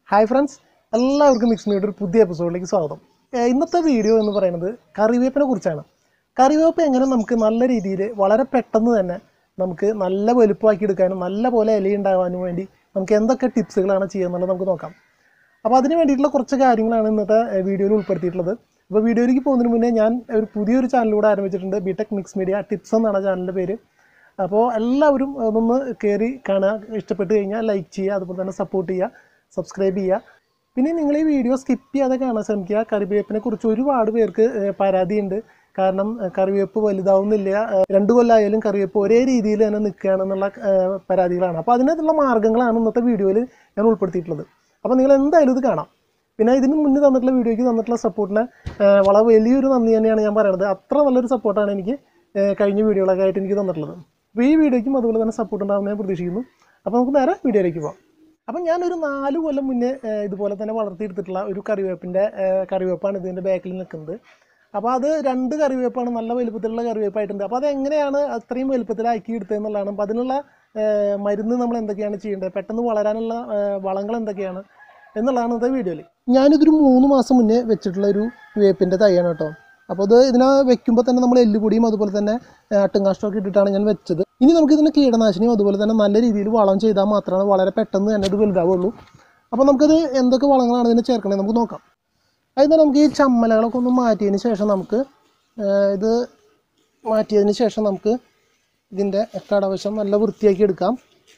hi friends എല്ലാവർക്കും mix media ഒരു പുതിയ എപ്പിസോഡിലേക്ക് സ്വാഗതം ഏഹ് ഇന്നത്തെ വീഡിയോ എന്ന് പറയുന്നത് കറിവേപ്പിനെ കുറിച്ചാണ് കറിവേപ്പ് എങ്ങനെ നമുക്ക് നല്ല രീതിയിൽ വളരെ പെട്ടെന്ന് തന്നെ നമുക്ക് നല്ല വലുപ്പമാക്കി എടുക്കാനും നല്ല പോലെ ഇലയുണ്ടാകാനും വേണ്ടി നമുക്ക് എന്തൊക്കെ ടിപ്സുകളാണ് ചെയ്യുന്നത് നമുക്ക് നോക്കാം അപ്പോൾ അതിന് വേണ്ടിയിട്ടുള്ള കുറച്ച് കാര്യങ്ങളാണ് ഇന്നത്തെ ഏഹ് വീഡിയോയിൽ ഉൾപ്പെടുത്തിയിട്ടുള്ളത് അപ്പോൾ വീഡിയോയിലേക്ക് പോകുന്നതിന് മുന്നേ ഞാൻ ഒരു പുതിയൊരു ചാനലിലൂടെ ആരംഭിച്ചിട്ടുണ്ട് ബിടെക് മിക്സ് മീഡിയ ടിപ്സ് എന്നാണ് ചാനലിൻ്റെ പേര് അപ്പോൾ എല്ലാവരും അതൊന്ന് കയറി കാണുക ഇഷ്ടപ്പെട്ട് കഴിഞ്ഞാൽ ലൈക്ക് ചെയ്യുക അതുപോലെ തന്നെ സപ്പോർട്ട് ചെയ്യുക സബ്സ്ക്രൈബ് ചെയ്യുക പിന്നെ നിങ്ങൾ ഈ വീഡിയോ സ്കിപ്പ് ചെയ്യാതെ കാണാൻ ശ്രമിക്കുക കറിവേപ്പിനെ കുറിച്ച് ഒരുപാട് പേർക്ക് ഏഹ്, പരാതിയുണ്ട് കാരണം ഏഹ്, കറിവേപ്പ് വലുതാവുന്നില്ല ഏഹ്, രണ്ട് കൊല്ലമായാലും കറിവേപ്പ് ഒരേ രീതിയിൽ തന്നെ നിൽക്കുകയാണെന്നുള്ള ഏഹ്, പരാതികളാണ് അപ്പോൾ അതിനകത്തുള്ള മാർഗ്ഗങ്ങളാണ് ഇന്നത്തെ വീഡിയോയിൽ ഞാൻ ഉൾപ്പെടുത്തിയിട്ടുള്ളത് അപ്പോൾ നിങ്ങൾ എന്തായാലും ഇത് കാണാം പിന്നെ ഇതിന് മുന്നേ തന്നിട്ടുള്ള വീഡിയോയ്ക്ക് തന്നിട്ടുള്ള സപ്പോർട്ടിന് ഏഹ്, വളരെ വലിയൊരു നന്ദി തന്നെയാണ് ഞാൻ പറയുന്നത് അത്ര നല്ലൊരു സപ്പോർട്ടാണ് എനിക്ക് ഏഹ്, കഴിഞ്ഞ വീഡിയോകളൊക്കെ ആയിട്ട് എനിക്ക് തന്നിട്ടുള്ളത് അപ്പോൾ ഈ വീഡിയോയ്ക്കും അതുപോലെ തന്നെ സപ്പോർട്ട് ഉണ്ടാകുമെന്ന് ഞാൻ പ്രതീക്ഷിക്കുന്നു അപ്പോൾ നമുക്ക് നേരെ വീഡിയോയിലേക്ക് പോകാം അപ്പം ഞാനൊരു നാല് കൊല്ലം മുന്നേ ഏഹ്, ഇതുപോലെ തന്നെ വളർത്തിയെടുത്തിട്ടുള്ള ഒരു കറിവേപ്പിൻ്റെ ഏഹ്, കറിവേപ്പാണ് ഇതിൻ്റെ ബാക്കിൽ നിൽക്കുന്നത് അപ്പോൾ അത് രണ്ട് കറിവേപ്പാണ് നല്ല വലുപ്പത്തിലുള്ള കറിവേപ്പായിട്ടുണ്ട് അപ്പോൾ അതെങ്ങനെയാണ് അത്രയും വലുപ്പത്തിലാക്കി എടുത്തതെന്നുള്ളതാണ് അപ്പോൾ അതിനുള്ള ഏഹ്, മരുന്ന് നമ്മൾ എന്തൊക്കെയാണ് ചെയ്യേണ്ടത് പെട്ടെന്ന് വളരാനുള്ള ഏഹ്, വളങ്ങൾ എന്തൊക്കെയാണ് എന്നുള്ളതാണ് ഇന്നത്തെ വീഡിയോയിൽ ഞാനിതൊരു മൂന്ന് മാസം മുന്നേ വെച്ചിട്ടുള്ള ഒരു വേപ്പിൻ്റെ തൈയാണ് കേട്ടോ അപ്പോൾ അത് ഇതിനെ വെക്കുമ്പോൾ തന്നെ നമ്മൾ എല്ലുപൊടിയും അതുപോലെ തന്നെ അട്ടുങ്കാഷ്ടമൊക്കെ ഇട്ടിട്ടാണ് ഞാൻ വെച്ചത് ഇനി നമുക്ക് ഇതിന് കീടനാശിനിയും അതുപോലെ തന്നെ നല്ല രീതിയിൽ വളം ചെയ്താൽ മാത്രമാണ് വളരെ പെട്ടെന്ന് തന്നെ ഇത് വലുതാവുള്ളൂ അപ്പോൾ നമുക്കത് എന്തൊക്കെ വളങ്ങളാണ് ഇതിന് ചേർക്കണേ നമുക്ക് നോക്കാം അതിന് നമുക്ക് ഈ ചമ്മലകളൊക്കെ ഒന്ന് മാറ്റിയതിന് ശേഷം നമുക്ക് ആ, ഇത് മാറ്റിയതിന് ശേഷം നമുക്ക് ഇതിൻ്റെ കടവശം നല്ല വൃത്തിയാക്കി എടുക്കാം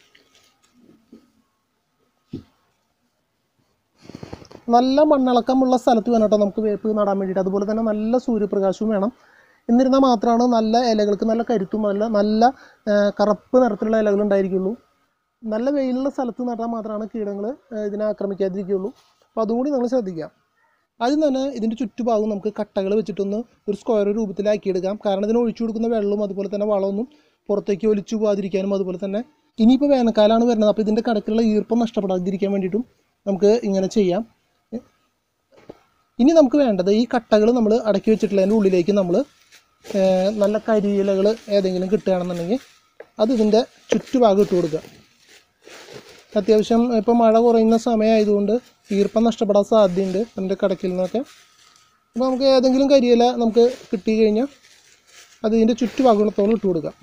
നല്ല മണ്ണിളക്കമുള്ള സ്ഥലത്ത് വേണം കേട്ടോ നമുക്ക് വേപ്പ് നടാൻ വേണ്ടിയിട്ട് അതുപോലെ തന്നെ നല്ല സൂര്യപ്രകാശവും വേണം എന്നിരുന്നാൽ മാത്രമാണ് നല്ല ഇലകൾക്ക് നല്ല കരുത്തും നല്ല നല്ല ആ, കറുപ്പ് നിറത്തിലുള്ള ഇലകൾ ഉണ്ടായിരിക്കുള്ളൂ നല്ല വെയിലുള്ള സ്ഥലത്ത് നട്ടാൽ മാത്രമാണ് കീടങ്ങൾ ഇതിനെ ആക്രമിക്കാതിരിക്കുകയുള്ളൂ അപ്പോൾ അതുകൂടി നിങ്ങൾ ശ്രദ്ധിക്കുക ആദ്യം തന്നെ ഇതിൻ്റെ ചുറ്റുഭാഗം നമുക്ക് കട്ടകൾ വെച്ചിട്ടൊന്ന് ഒരു സ്ക്വയർ രൂപത്തിലാക്കിയെടുക്കാം കാരണം ഇതിന് ഒഴിച്ചു കൊടുക്കുന്ന വെള്ളവും അതുപോലെ തന്നെ വളമൊന്നും പുറത്തേക്ക് ഒലിച്ചു പോകാതിരിക്കാനും അതുപോലെ തന്നെ ഇനിയിപ്പോൾ വേനൽക്കാലമാണ് വരുന്നത് അപ്പോൾ ഇതിൻ്റെ കടക്കിലുള്ള ഈർപ്പം നഷ്ടപ്പെടാതിരിക്കാൻ വേണ്ടിയിട്ടും നമുക്ക് ഇങ്ങനെ ചെയ്യാം ഇനി നമുക്ക് വേണ്ടത് ഈ കട്ടകൾ നമ്മൾ അടക്കി വെച്ചിട്ടുള്ളതിൻ്റെ ഉള്ളിലേക്ക് നമ്മൾ നല്ല കരിയിലകൾ ഏതെങ്കിലും കിട്ടുകയാണെന്നുണ്ടെങ്കിൽ അത് ഇതിൻ്റെ ചുറ്റുഭാഗം ഇട്ട് കൊടുക്കുക അത്യാവശ്യം ഇപ്പോൾ മഴ കുറയുന്ന സമയമായതുകൊണ്ട് ഈർപ്പം നഷ്ടപ്പെടാൻ സാധ്യതയുണ്ട് അതിൻ്റെ കടക്കിൽ നിന്നൊക്കെ അപ്പോൾ നമുക്ക് ഏതെങ്കിലും കരിയില നമുക്ക് കിട്ടി കഴിഞ്ഞാൽ അത് ഇതിൻ്റെ ചുറ്റുഭാഗത്തോളം ഇട്ട് കൊടുക്കാം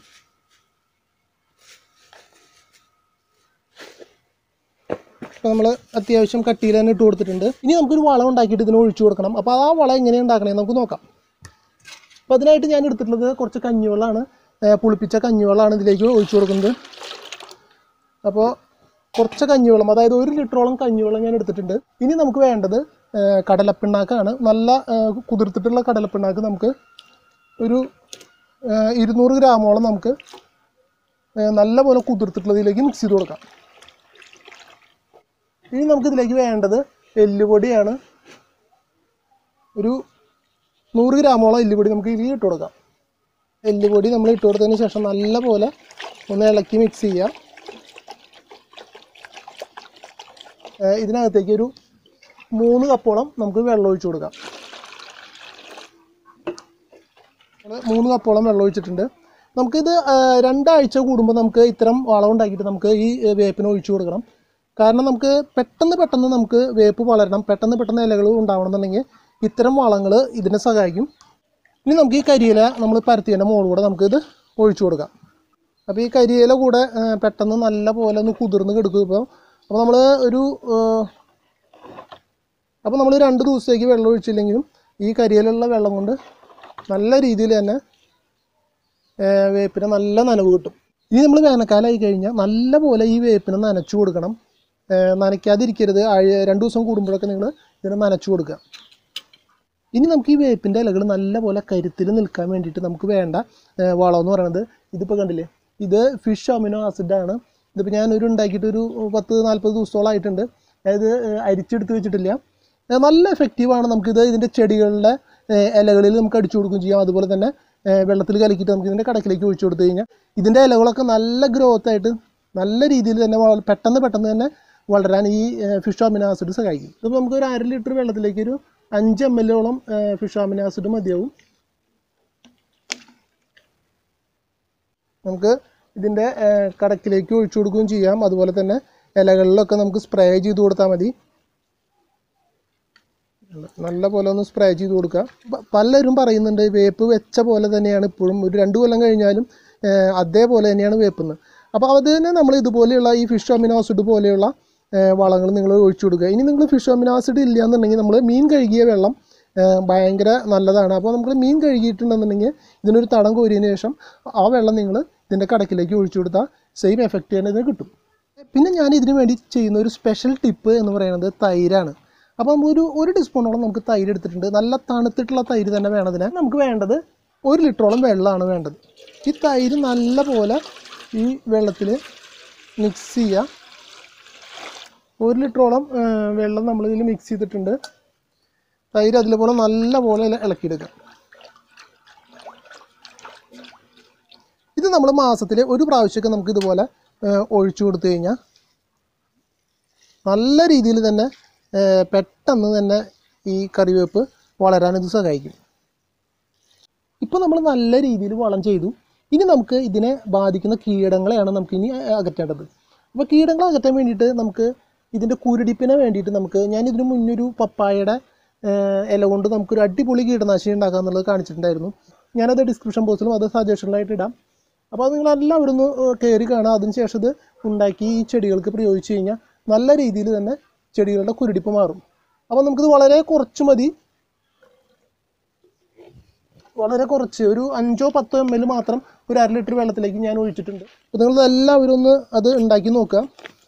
അപ്പോൾ നമ്മൾ അത്യാവശ്യം കട്ടിയിൽ തന്നെ ഇട്ട് കൊടുത്തിട്ടുണ്ട് ഇനി നമുക്കൊരു വളം ഉണ്ടാക്കിയിട്ട് ഇതിന് ഒഴിച്ചു കൊടുക്കണം അപ്പോൾ ആ വളം എങ്ങനെയാണ് ഉണ്ടാക്കണേ നമുക്ക് നോക്കാം അപ്പോൾ അതിനായിട്ട് ഞാൻ എടുത്തിട്ടുള്ളത് കുറച്ച് കഞ്ഞിവെള്ളമാണ് ഏഹ് പുളിപ്പിച്ച കഞ്ഞിവെള്ളമാണ് ഇതിലേക്ക് ഒഴിച്ചു കൊടുക്കുന്നത് അപ്പോൾ കുറച്ച് കഞ്ഞിവെള്ളം അതായത് ഒരു ലിറ്ററോളം കഞ്ഞിവെള്ളം ഞാൻ എടുത്തിട്ടുണ്ട് ഇനി നമുക്ക് വേണ്ടത് ഏഹ് കടലപ്പിണ്ണാക്കാണ് നല്ല ഏഹ് കുതിർത്തിട്ടുള്ള കടലപ്പിണ്ണാക്ക് നമുക്ക് ഒരു ഏഹ് ഇരുന്നൂറ് ഗ്രാമോളം നമുക്ക് ഏഹ് നല്ലപോലെ കുതിർത്തിട്ടുള്ളതിലേക്ക് മിക്സ് ചെയ്ത് കൊടുക്കാം ഇനി നമുക്കിതിലേക്ക് വേണ്ടത് എല്ലുപൊടിയാണ് ഒരു നൂറ് ഗ്രാമോളം എല്ലുപൊടി നമുക്ക് ഇതിൽ ഇട്ട് കൊടുക്കാം എല്ലുപൊടി നമ്മൾ ഇട്ട് കൊടുത്തതിന് ശേഷം നല്ലപോലെ ഒന്ന് ഇളക്കി മിക്സ് ചെയ്യാം ഏഹ് ഇതിനകത്തേക്ക് ഒരു മൂന്ന് കപ്പോളം നമുക്ക് വെള്ളം ഒഴിച്ചു കൊടുക്കാം നമ്മള് മൂന്ന് കപ്പോളം വെള്ളം ഒഴിച്ചിട്ടുണ്ട് നമുക്കിത് ഏഹ് രണ്ടാഴ്ച കൂടുമ്പോൾ നമുക്ക് ഇത്തരം വളം ഉണ്ടാക്കിയിട്ട് നമുക്ക് ഈ ഏഹ് വേപ്പിന് ഒഴിച്ചു കൊടുക്കണം കാരണം നമുക്ക് പെട്ടെന്ന് പെട്ടെന്ന് നമുക്ക് വേപ്പ് വളരണം പെട്ടെന്ന് പെട്ടെന്ന് ഇലകൾ ഉണ്ടാവണമെന്നുണ്ടെങ്കിൽ ഇത്തരം വളങ്ങൾ ഇതിനെ സഹായിക്കും ഇനി നമുക്ക് ഈ കരിയില നമ്മൾ പരത്തിയതിൻ്റെ മുകളിലൂടെ നമുക്കിത് ഒഴിച്ചു കൊടുക്കാം അപ്പോൾ ഈ കരിയില കൂടെ ആ, പെട്ടെന്ന് നല്ല പോലെ ഒന്ന് കുതിർന്ന് കിടക്കും ഇപ്പോൾ അപ്പോൾ നമ്മൾ ഒരു അപ്പോൾ നമ്മൾ രണ്ട് ദിവസത്തേക്ക് വെള്ളം ഒഴിച്ചില്ലെങ്കിലും ഈ കരിയിലുള്ള വെള്ളം കൊണ്ട് നല്ല രീതിയിൽ തന്നെ ആ, വേപ്പിന് നല്ല നനവ് കിട്ടും ഇനി നമ്മൾ വേനൽക്കാലമായി കഴിഞ്ഞാൽ നല്ല പോലെ ഈ വേപ്പിന് നനച്ചു കൊടുക്കണം ആ, നനയ്ക്കാതിരിക്കരുത് ആഴ്- രണ്ട് ദിവസം കൂടുമ്പോഴൊക്കെ നിങ്ങൾ ഇതിനെ നനച്ചു കൊടുക്കുക ഇനി നമുക്ക് ഈ വേപ്പിൻ്റെ ഇലകൾ നല്ലപോലെ കരുത്തിൽ നിൽക്കാൻ വേണ്ടിയിട്ട് നമുക്ക് വേണ്ട ഏഹ്, വളം എന്ന് പറയുന്നത് ഇതിപ്പോൾ കണ്ടില്ലേ ഇത് ഫിഷ് അമിനോ ആസിഡാണ് ഇതിപ്പോൾ ഞാനൊരു ഉണ്ടാക്കിയിട്ട് ഒരു പത്ത് നാൽപ്പത് ദിവസത്തോളമായിട്ടുണ്ട് അതായത് ഏഹ്, അരിച്ചെടുത്ത് വെച്ചിട്ടില്ല ഏഹ്, നല്ല എഫക്റ്റീവാണ് നമുക്കിത് ഇതിൻ്റെ ചെടികളുടെ ഏഹ്, ഇലകളിൽ നമുക്ക് അടിച്ചു കൊടുക്കുകയും ചെയ്യാം അതുപോലെ തന്നെ ഏഹ്, വെള്ളത്തിൽ കലക്കിയിട്ട് നമുക്ക് ഇതിൻ്റെ കടക്കിലേക്ക് ഒഴിച്ചു കൊടുത്തു കഴിഞ്ഞാൽ ഇതിൻ്റെ ഇലകളൊക്കെ നല്ല ഗ്രോത്ത് ആയിട്ട് നല്ല രീതിയിൽ തന്നെ വള- പെട്ടെന്ന് പെട്ടെന്ന് തന്നെ വളരാൻ ഈ ഫിഷ് അമിനോ ആസിഡ് സഹായിക്കും ഇതിപ്പോൾ നമുക്ക് ഒരു അര ലിറ്റർ വെള്ളത്തിലേക്ക് ഒരു അഞ്ച് എം എല്ലോളം ഫിഷ് അമിനോ ആസിഡ് മതിയാവും നമുക്ക് ഇതിൻ്റെ കടക്കിലേക്ക് ഒഴിച്ചു കൊടുക്കുകയും ചെയ്യാം അതുപോലെ തന്നെ ഇലകളിലൊക്കെ നമുക്ക് സ്പ്രേ ചെയ്ത് കൊടുത്താൽ മതി നല്ല പോലെ ഒന്ന് സ്പ്രേ ചെയ്ത് കൊടുക്കുക പ- പലരും പറയുന്നുണ്ട് വേപ്പ് വെച്ച പോലെ തന്നെയാണ് ഇപ്പോഴും ഒരു രണ്ട് കൊല്ലം കഴിഞ്ഞാലും ഏഹ്, അതേപോലെ തന്നെയാണ് വേപ്പുന്നത് അപ്പോൾ അത് തന്നെ നമ്മൾ ഇതുപോലെയുള്ള ഈ ഫിഷ് അമിനോ ആസിഡ് പോലെയുള്ള വളങ്ങൾ നിങ്ങൾ ഒഴിച്ചു കൊടുക്കുക ഇനി നിങ്ങൾ ഫിഷ് അമിനോ ആസിഡ് ഇല്ല എന്നുണ്ടെങ്കിൽ നമ്മൾ മീൻ കഴുകിയ വെള്ളം ഏഹ്, ഭയങ്കര നല്ലതാണ് അപ്പോൾ നമ്മൾ മീൻ കഴുകിയിട്ടുണ്ടെന്നുണ്ടെങ്കിൽ ഇതിനൊരു തടം കോരിയതിന് ശേഷം ആ വെള്ളം നിങ്ങൾ ഇതിൻ്റെ കടക്കിലേക്ക് ഒഴിച്ചു കൊടുത്താൽ സെയിം എഫക്റ്റ് തന്നെ ഇതിന് കിട്ടും പിന്നെ ഞാൻ ഇതിന് വേണ്ടി ചെയ്യുന്ന ഒരു സ്പെഷ്യൽ ടിപ്പ് എന്ന് പറയുന്നത് തൈരാണ് അപ്പോൾ നമ്മളൊരു ഒരു ടീസ്പൂണോളം നമുക്ക് തൈര് എടുത്തിട്ടുണ്ട് നല്ല തണുത്തിട്ടുള്ള തൈര് തന്നെ വേണം ഇതിന് നമുക്ക് വേണ്ടത് ഒരു ലിറ്ററോളം വെള്ളമാണ് വേണ്ടത് ഈ തൈര് നല്ല പോലെ ഈ വെള്ളത്തിൽ മിക്സ് ചെയ്യുക ഒരു ലിറ്ററോളം ആ, വെള്ളം നമ്മളിതിൽ മിക്സ് ചെയ്തിട്ടുണ്ട് തൈര് അതിലെ നല്ല പോലെ ഇല- ഇളക്കിയെടുക്കുക ഇത് നമ്മൾ മാസത്തിൽ ഒരു പ്രാവശ്യമൊക്കെ നമുക്ക് ഇതുപോലെ ആ, ഒഴിച്ചു കൊടുത്തു കഴിഞ്ഞാൽ നല്ല രീതിയിൽ തന്നെ ആ, പെട്ടെന്ന് തന്നെ ഈ കറിവേപ്പ് വളരാൻ ഇത് സഹായിക്കും ഇപ്പോൾ നമ്മൾ നല്ല രീതിയിൽ വളം ചെയ്തു ഇനി നമുക്ക് ഇതിനെ ബാധിക്കുന്ന കീടങ്ങളെയാണ് നമുക്ക് ഇനി അകറ്റേണ്ടത് അപ്പോൾ കീടങ്ങളെ അകറ്റാൻ വേണ്ടിയിട്ട് നമുക്ക് ഇതിൻ്റെ കുരുടിപ്പിനെ വേണ്ടിയിട്ട് നമുക്ക് ഞാൻ ഇതിന് മുന്നൊരു പപ്പായയുടെ ഏഹ്, ഇല കൊണ്ട് നമുക്കൊരു അടിപൊളി കീടനാശിനി ഉണ്ടാക്കുക എന്നുള്ളത് കാണിച്ചിട്ടുണ്ടായിരുന്നു ഞാനത് ഡിസ്ക്രിപ്ഷൻ ബോക്സിലും അത് സജഷനിലായിട്ട് ഇടാം അപ്പോൾ അത് നിങ്ങൾ എല്ലാവരും ഒന്ന് കയറി കാണുക അതിന് ശേഷം ഇത് ഉണ്ടാക്കി ഈ ചെടികൾക്ക് പ്രയോഗിച്ച് കഴിഞ്ഞാൽ നല്ല രീതിയിൽ തന്നെ ചെടികളുടെ കുരുടിപ്പ് മാറും അപ്പോൾ നമുക്കിത് വളരെ കുറച്ച് മതി വളരെ കുറച്ച് ഒരു അഞ്ചോ പത്തോ എം എൽ മാത്രം ഒരു അര ലിറ്റർ വെള്ളത്തിലേക്ക് ഞാൻ ഒഴിച്ചിട്ടുണ്ട് അപ്പോൾ നിങ്ങൾ എല്ലാവരും ഒന്ന് അത് ഉണ്ടാക്കി നോക്കുക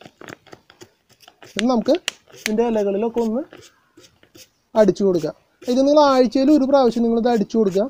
ഇത് നമുക്ക് ഇതിൻ്റെ ഇലകളിലൊക്കെ ഒന്ന് അടിച്ചു കൊടുക്കുക ഇത് നിങ്ങൾ ആഴ്ചയിൽ ഒരു പ്രാവശ്യം നിങ്ങളിത് അടിച്ചു കൊടുക്കുക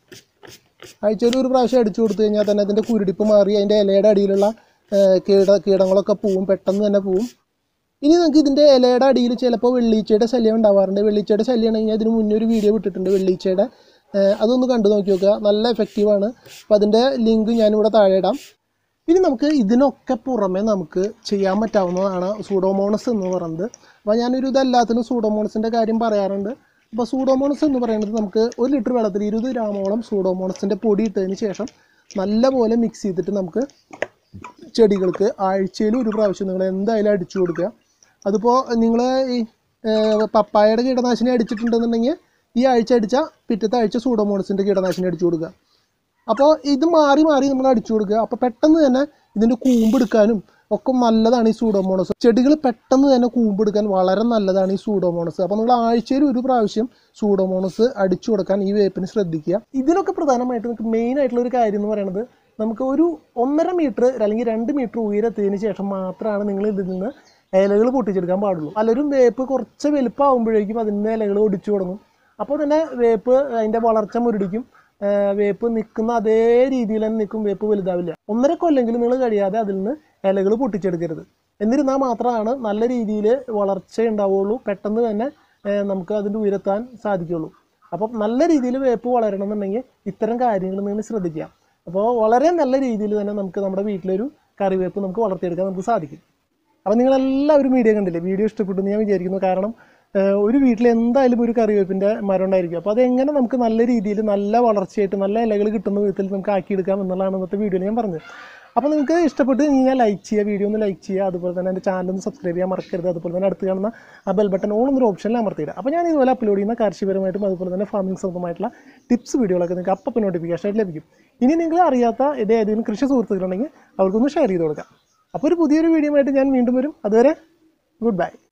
ആഴ്ചയിൽ ഒരു പ്രാവശ്യം അടിച്ചു കൊടുത്തു കഴിഞ്ഞാൽ തന്നെ അതിൻ്റെ കുരുടിപ്പ് മാറി അതിൻ്റെ ഇലയുടെ അടിയിലുള്ള ആ, കീട കീടങ്ങളൊക്കെ പോവും പെട്ടെന്ന് തന്നെ പോവും ഇനി നിങ്ങൾക്ക് ഇതിൻ്റെ ഇലയുടെ അടിയിൽ ചിലപ്പോൾ വെള്ളീച്ചയുടെ ശല്യം ഉണ്ടാവാറുണ്ട് വെള്ളീച്ചയുടെ ശല്യം ഉണ്ടെങ്കിൽ ഇതിന് മുന്നേ ഒരു വീഡിയോ വിട്ടിട്ടുണ്ട് വെള്ളീച്ചയുടെ ഏഹ് അതൊന്ന് കണ്ടു നോക്കി നോക്കുക നല്ല എഫക്റ്റീവാണ് അപ്പോൾ അതിൻ്റെ ലിങ്ക് ഞാനിവിടെ താഴെ ഇടാം ഇനി നമുക്ക് ഇതിനൊക്കെ പുറമെ നമുക്ക് ചെയ്യാൻ പറ്റാവുന്നതാണ് സൂഡോമോണസ് എന്ന് പറയുന്നത് അപ്പോൾ ഞാനൊരു ഇതെല്ലാത്തിനും സൂഡോമോണസിൻ്റെ കാര്യം പറയാറുണ്ട് അപ്പോൾ സൂഡോമോണസ് എന്ന് പറയുന്നത് നമുക്ക് ഒരു ലിറ്റർ വെള്ളത്തിൽ ഇരുപത് ഗ്രാമോളം സൂഡോമോണസിൻ്റെ പൊടി ഇട്ടതിന് ശേഷം നല്ലപോലെ മിക്സ് ചെയ്തിട്ട് നമുക്ക് ചെടികൾക്ക് ആഴ്ചയിൽ ഒരു പ്രാവശ്യം നിങ്ങൾ എന്തായാലും അടിച്ചു കൊടുക്കുക അതിപ്പോൾ നിങ്ങൾ ഈ ഏഹ്, പപ്പായയുടെ കീടനാശിനി അടിച്ചിട്ടുണ്ടെന്നുണ്ടെങ്കിൽ ഈ ആഴ്ച അടിച്ചാൽ പിറ്റത്തെ ആഴ്ച സൂഡോമോണസിൻ്റെ കീടനാശിനി അടിച്ചു കൊടുക്കുക അപ്പോൾ ഇത് മാറി മാറി നമ്മൾ അടിച്ചു കൊടുക്കുക അപ്പോൾ പെട്ടെന്ന് തന്നെ ഇതിൻ്റെ കൂമ്പെടുക്കാനും ഒക്കെ നല്ലതാണ് ഈ സൂഡോമോണസ് ചെടികൾ പെട്ടെന്ന് തന്നെ കൂമ്പെടുക്കാൻ വളരെ നല്ലതാണ് ഈ സൂഡോമോണസ് അപ്പോൾ നമ്മൾ ആഴ്ചയിൽ ഒരു പ്രാവശ്യം സൂഡോമോണസ് അടിച്ചു കൊടുക്കാൻ ഈ വേപ്പിന് ശ്രദ്ധിക്കുക ഇതിനൊക്കെ പ്രധാനമായിട്ട് നമുക്ക് മെയിൻ ആയിട്ടുള്ള ഒരു കാര്യം എന്ന് പറയുന്നത് നമുക്ക് ഒരു ഒന്നര മീറ്റർ അല്ലെങ്കിൽ രണ്ട് മീറ്റർ ഉയരത്തിന് ശേഷം മാത്രമാണ് നിങ്ങൾ ഇതിൽ നിന്ന് ഇലകൾ പൊട്ടിച്ചെടുക്കാൻ പാടുള്ളൂ പലരും വേപ്പ് കുറച്ച് വലുപ്പമാകുമ്പോഴേക്കും അതിൻ്റെ ഇലകൾ ഒടിച്ചു തുടങ്ങും അപ്പോൾ തന്നെ വേപ്പ് അതിൻ്റെ വളർച്ച മുരടിക്കും ആ, വേപ്പ് നിൽക്കുന്ന അതേ രീതിയിൽ തന്നെ നിൽക്കും വേപ്പ് വലുതാവില്ല ഒന്നര കൊല്ലെങ്കിലും നിങ്ങൾ കഴിയാതെ അതിൽ നിന്ന് ഇലകൾ പൊട്ടിച്ചെടുക്കരുത് എന്നിരുന്നാൽ മാത്രമാണ് നല്ല രീതിയിൽ വളർച്ച ഉണ്ടാവുകയുള്ളൂ പെട്ടെന്ന് തന്നെ ആ, നമുക്ക് അതിൻ്റെ ഉയരത്താൻ സാധിക്കുകയുള്ളൂ അപ്പം നല്ല രീതിയിൽ വേപ്പ് വളരണം എന്നുണ്ടെങ്കിൽ ഇത്തരം കാര്യങ്ങൾ നിങ്ങൾ ശ്രദ്ധിക്കുക അപ്പോൾ വളരെ നല്ല രീതിയിൽ തന്നെ നമുക്ക് നമ്മുടെ വീട്ടിലൊരു കറിവേപ്പ് നമുക്ക് വളർത്തിയെടുക്കാൻ നമുക്ക് സാധിക്കും അപ്പോൾ നിങ്ങളെല്ലാവരും വീഡിയോ കണ്ടില്ലേ വീഡിയോ ഇഷ്ടപ്പെട്ടു എന്ന് ഞാൻ വിചാരിക്കുന്നു കാരണം ഏഹ്, ഒരു വീട്ടിൽ എന്തായാലും ഒരു കറിവേപ്പിൻ്റെ മരം ഉണ്ടായിരിക്കും അപ്പോൾ അതെങ്ങനെ നമുക്ക് നല്ല രീതിയിൽ നല്ല വളർച്ചയായിട്ട് നല്ല ഇലകൾ കിട്ടുന്ന വിധത്തിൽ നമുക്ക് ആക്കിയെടുക്കാം എന്നുള്ളതാണ് ഇന്നത്തെ വീഡിയോയിൽ ഞാൻ പറഞ്ഞത് അപ്പോൾ നിങ്ങൾക്ക് ഇഷ്ടപ്പെട്ട് കഴിഞ്ഞാൽ ലൈക്ക് ചെയ്യുക വീഡിയോ ഒന്ന് ലൈക്ക് ചെയ്യുക അതുപോലെ തന്നെ എൻ്റെ ചാനൽ ഒന്ന് സബ്സ്ക്രൈബ് ചെയ്യാൻ മറക്കരുത് അതുപോലെ തന്നെ അടുത്ത് കാണുന്ന ആ ബെൽ ബട്ടൺ ഓൺ എന്നൊരു ഓപ്ഷനിൽ അമർത്തിയിടുക അപ്പോൾ ഞാൻ ഇതുപോലെ അപ്ലോഡ് ചെയ്യുന്ന കാർഷികപരമായിട്ടും അതുപോലെ തന്നെ ഫാമിംഗ് സംബന്ധമായിട്ടുള്ള ടിപ്സ് വീഡിയോകളൊക്കെ നിങ്ങൾക്ക് അപ്പം നോട്ടിഫിക്കേഷൻ ആയിട്ട് ലഭിക്കും ഇനി നിങ്ങൾ അറിയാത്ത ഇത് ഏതെങ്കിലും കൃഷി സുഹൃത്തുക്കളുണ്ടെങ്കിൽ അവർക്കൊന്ന് ഷെയർ ചെയ്ത് കൊടുക്കാം അപ്പോൾ ഒരു പുതിയൊരു വീഡിയോ ആയിട്ട് ഞാൻ വീണ്ടും വരും അതുവരെ ഗുഡ് ബൈ